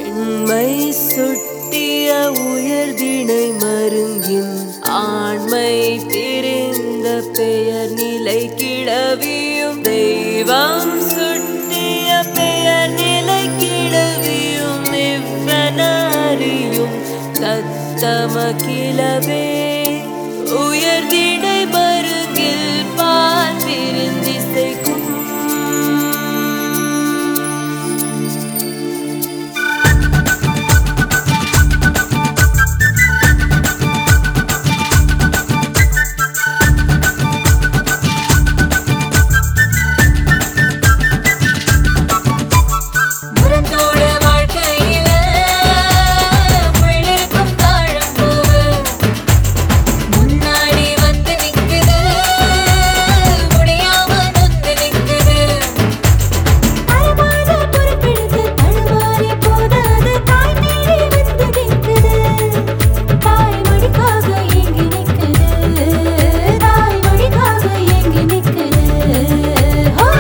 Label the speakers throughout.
Speaker 1: பெண்மை சுட்டிய உயர்திணை மருங்கின் ஆண்மை தெரிந்த பெயர் நிலை கிளவியும் தெய்வம் சுட்டிய பெயர் நிலை கிளவியும் இவ்வனறியும் தத்தம கிளவே உயர்திணை மருங்கில் பால் விருந்திசைக்கும்
Speaker 2: முரத்தோட வாழ்க்கையில முள்ளிருக்கும் தாழம்பூவு முன்னாடி வந்து நிக்குது முடியாம நொந்து நிக்குது அறமான பொறுப்பெடுத்து தடுமாறி போதாது தாய் தேடி வந்து நிக்குது தாய் மடிக்காக ஏங்கி நிக்குது தாய் மடிக்காக ஏங்கி நிக்குது ஹோ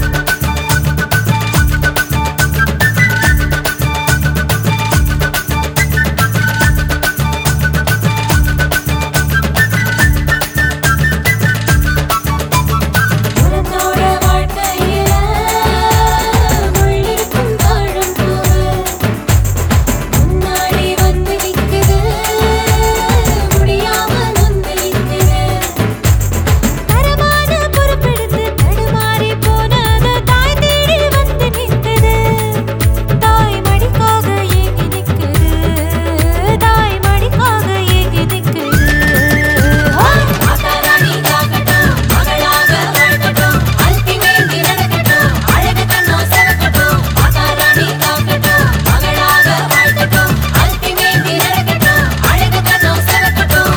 Speaker 2: முரத்தோட வாழ்க்கையில முள்ளிருக்கும் தாழம்பூவு முன்னாடி வந்து நிக்குது முடியாம நொந்து நிக்குது தரமான பொறுப்பெடுத்து தடுமாறி போனது தாய் தேடி வந்து நிக்குது தாய் மடிக்காக ஏங்கி நிக்குது தாய் மடிக்காக ஏங்கி நிக்குது மாதாராணி காக்கட்டும் மகளாக வாழ்க்கட்டும் அல்பிமேந்தி நடக்கட்டும் அழகு கண்ணோ சிறக்கட்டும் மாதாராணி காக்கட்டும் மகளாக வாழ்க்கட்டும் அல்பிமேந்தி நடக்கட்டும் அழகு கண்ணோ சிறக்கட்டும்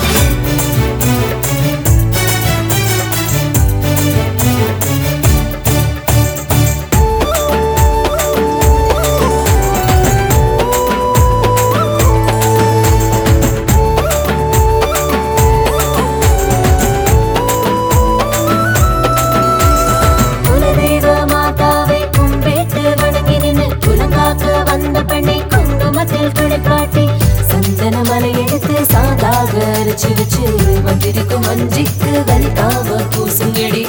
Speaker 2: குலதெய்வ மாதாவை கும்பிட்டு வணங்கி நின்று குலங்காக்க வந்த பெண்ணை குங்குமத்தில் குளிப்பாட்டி சந்தன மலை எடுத்து சாதாக அரைச்சு வச்சு வந்திருக்கும் மஞ்சிக்கு வலிக்காம பூசுங்கடி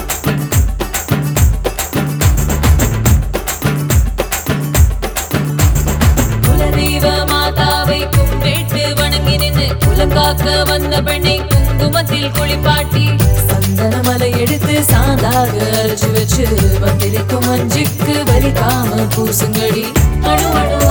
Speaker 2: குலதெய்வ மாதாவை கும்பிட்டு வணங்கி நின்று குலங்காக்க வந்த பெண்ணை குங்குமத்தில் குளிப்பாட்டி சந்தன மலை எடுத்து சாந்தாக அரைச்சு வச்சு வந்திருக்கும் மஞ்சுக்கு வலிக்காம பூசுங்கடி அணு அணு